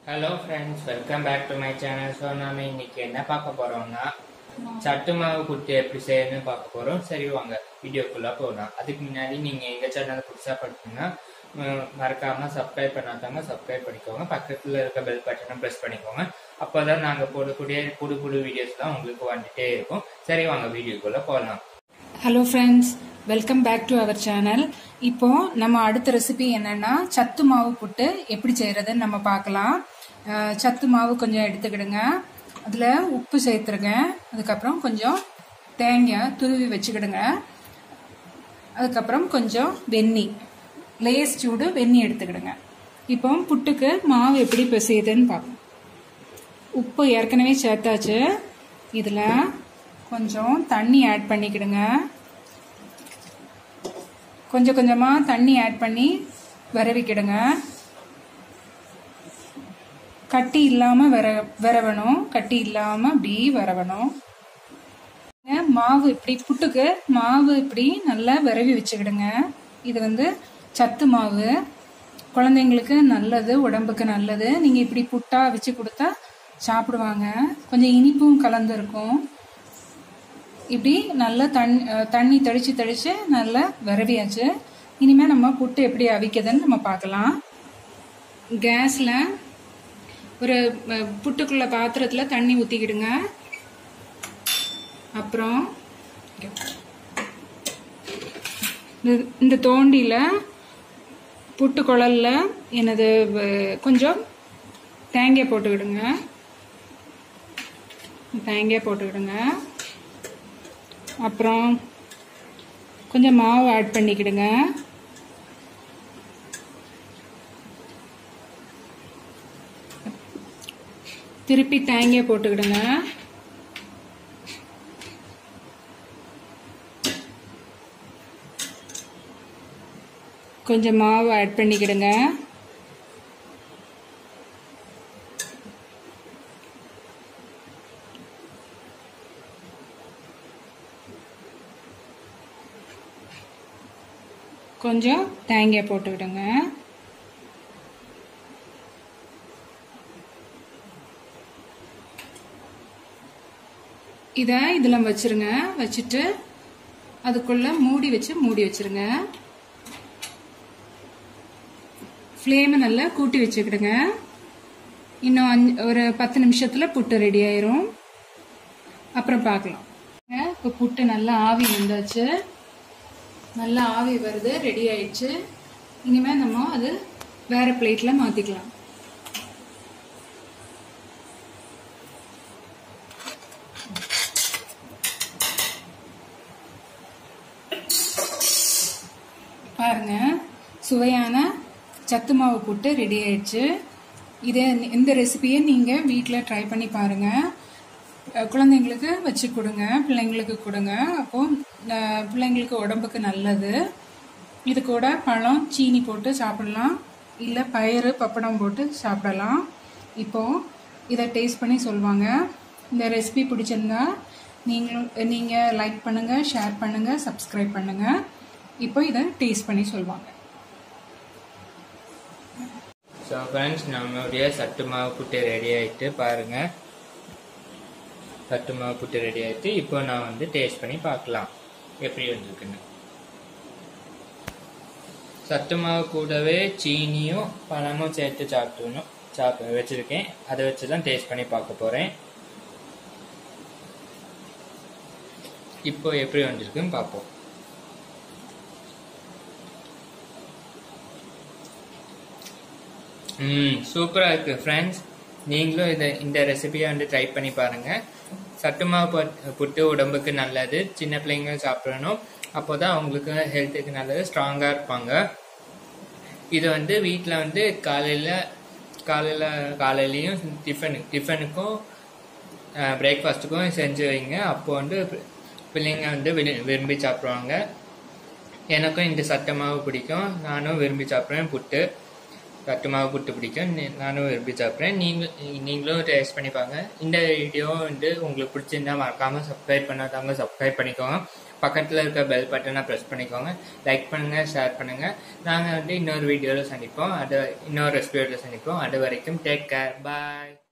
hello friends welcome back to my channel so நாம இன்னைக்கு என்ன பார்க்க போறோம்னா சட்டு மாவு புட்டு எப்படி செய்யணும்னு பார்க்க போறோம் சரி வாங்க வீடியோக்குள்ள போகலாம் அதுக்கு முன்னாடி நீங்க எங்க சேனல் புதுசா படிச்சீங்கன்னா ம், மறக்காம சப்ஸ்கிரைப் பண்ணாதவங்க சப்ஸ்கிரைப் பண்ணிக்கோங்க பக்கத்துல இருக்க பெல் பட்டனை ப்ரெஸ் பண்ணிக்கோங்க அப்போதான் நாங்க போடக்கூடிய புது புது வீடியோஸ்லாம் உங்களுக்கு வந்துட்டே இருக்கும் சரி வாங்க வீடியோக்குள்ள போகலாம் hello friends welcome back to our channel இப்போ நம்ம அடுத்த ரெசிபி என்னன்னா சத்து மாவு புட்டு எப்படி செய்யறதுன்னு நம்ம பார்க்கலாம் அஹ், சத்து மாவு கொஞ்சம் எடுத்துக்கிடுங்க அதில் உப்பு சேர்த்துருங்க அதுக்கப்புறம் கொஞ்சம் தேங்காய் துருவி வச்சுக்கிடுங்க அதுக்கப்புறம் கொஞ்சம் வெந்நி லேஸ் சூடு வெந்நி எடுத்துக்கிடுங்க இப்போ புட்டுக்கு மாவு எப்படி பிசையுதுன்னு பார்ப்போம் உப்பு ஏற்கனவே சேர்த்தாச்சு இதில் கொஞ்சம் தண்ணி ஆட் பண்ணிக்கிடுங்க கொஞ்சம் கொஞ்சமாக தண்ணி ஆட் பண்ணி விரவிக்கிடுங்க கட்டி இல்லாமல் விர விரவணும் கட்டி இல்லாமல் அப்படி விரவணும் மாவு இப்படி புட்டுக்கு மாவு இப்படி நல்லா விரவி வச்சுக்கிடுங்க இது வந்து சத்து மாவு குழந்தைங்களுக்கு நல்லது உடம்புக்கு நல்லது நீங்கள் இப்படி புட்டா வச்சு கொடுத்தா சாப்பிடுவாங்க கொஞ்சம் இனிப்பும் கலந்து இருக்கும் இப்படி நல்லா தண்ணி தண்ணி தெளிச்சு தெளிச்சு நல்லா விரவியாச்சு இனிமேல் நம்ம புட்டு எப்படி அவிக்குதுன்னு நம்ம பார்க்கலாம் கேஸில் ஒரு அஹ், புட்டுக்குள்ள பாத்திரத்தில் தண்ணி ஊற்றிக்கிடுங்க அப்புறம் இந்த- இந்த தோண்டியில் புட்டு குழல்ல எனது வ- கொஞ்சம் தேங்காய் போட்டுக்கிடுங்க தேங்காய் போட்டுக்கிடுங்க அப்புறம் கொஞ்சம் மாவு ஆட் பண்ணிக்கிடுங்க திருப்பி தேங்காய் போட்டுக்கிடுங்க கொஞ்சம் மாவு ஆட் பண்ணிக்கிடுங்க கொஞ்சம் தேங்காய் போட்டுக்கிடுங்க இதை இதில் வச்சிருங்க வச்சுட்டு அதுக்குள்ள மூடி வச்சு மூடி வச்சிருங்க ஃப்ளேமை நல்லா கூட்டி வச்சுக்கிடுங்க இன்னும் அஞ்சு ஒரு பத்து நிமிஷத்தில் புட்டு ரெடி ஆயிரும் அப்புறம் பார்க்கலாம் இப்போ புட்டு நல்லா ஆவி வந்தாச்சு நல்லா ஆவி வருது ரெடி ஆயிடுச்சு இனிமேல் நம்ம அது வேற பிளேட்டில் மாற்றிக்கலாம் பாருங்க சுவையான சத்து மாவு புட்டு ரெடி ஆயிடுச்சு இதை இந்த ரெசிபியை நீங்கள் வீட்டில் ட்ரை பண்ணி பாருங்க அஹ் குழந்தைங்களுக்கு வச்சு கொடுங்க பிள்ளைங்களுக்கு கொடுங்க அப்போ அஹ் பிள்ளைங்களுக்கு உடம்புக்கு நல்லது இது கூட பழம் சீனி போட்டு சாப்பிடலாம் இல்லை பயிறு பப்படம் போட்டு சாப்பிடலாம் இப்போ இதை டேஸ்ட் பண்ணி சொல்லுவாங்க இந்த ரெசிபி பிடிச்சிருந்தா நீங்களும் நீங்கள் லைக் பண்ணுங்கள் ஷேர் பண்ணுங்கள் சப்ஸ்கிரைப் பண்ணுங்கள் இப்போ இதை டேஸ்ட் பண்ணி சொல்லுவாங்க ஸோ ஃப்ரெண்ட்ஸ் நம்மளுடைய சட்டு மாவு புட்டு ரெடி ஆயிட்டு பாருங்க சட்டு மாவு புட்டு ரெடி ஆயிட்டு இப்போ நான் வந்து டேஸ்ட் பண்ணி பார்க்கலாம் எப்படி வந்திருக்குன்னு சத்து மாவு கூடவே சீனியும் பழமும் சேர்த்து சாப்பிட்டணும் சாப்பிட வச்சிருக்கேன் அதை வச்சு தான் டேஸ்ட் பண்ணி பார்க்க போறேன் இப்போ எப்படி வந்திருக்குன்னு பார்ப்போம் ம் சூப்பராக இருக்குது ஃப்ரெண்ட்ஸ் நீங்களும் இதை இந்த ரெசிபியை வந்து ட்ரை பண்ணி பாருங்கள் சத்து மாவு பட்- புட்டு உடம்புக்கு நல்லது சின்ன பிள்ளைங்க சாப்பிடணும் அப்போ தான் அவங்களுக்கு ஹெல்த்துக்கு நல்லது ஸ்ட்ராங்காக இருப்பாங்க இது வந்து வீட்டில் வந்து காலையில் காலையில் காலையிலையும் டிஃபனு டிஃபனுக்கும் பிரேக்ஃபாஸ்ட்டுக்கும் செஞ்சு வைங்க அப்போ வந்து பி- பிள்ளைங்க வந்து விரு- விரும்பி சாப்பிடுவாங்க எனக்கும் இந்த சட்டை மாவு பிடிக்கும் நானும் விரும்பி சாப்பிட்றேன் புட்டு சட்டு மாவு புட்டு பிடிக்கும் நி- நானும் விரும்பி சாப்பிட்றேன் நீங்கள் நீங்களும் டேஸ்ட் பண்ணி பாருங்க இந்த வீடியோ வந்து உங்களுக்கு பிடிச்சிருந்தா மறக்காமல் சப்ஸ்கிரைப் பண்ணாதவங்க சப்ஸ்கிரைப் பண்ணிக்கோங்க பக்கத்தில் இருக்க பெல் பட்டனை ப்ரெஸ் பண்ணிக்கோங்க லைக் பண்ணுங்கள் ஷேர் பண்ணுங்கள் நாங்கள் வந்து இன்னொரு வீடியோவில் சந்திப்போம் அது இன்னொரு ரெசிபியோட சந்திப்போம் அது வரைக்கும் டேக் கேர் பாய்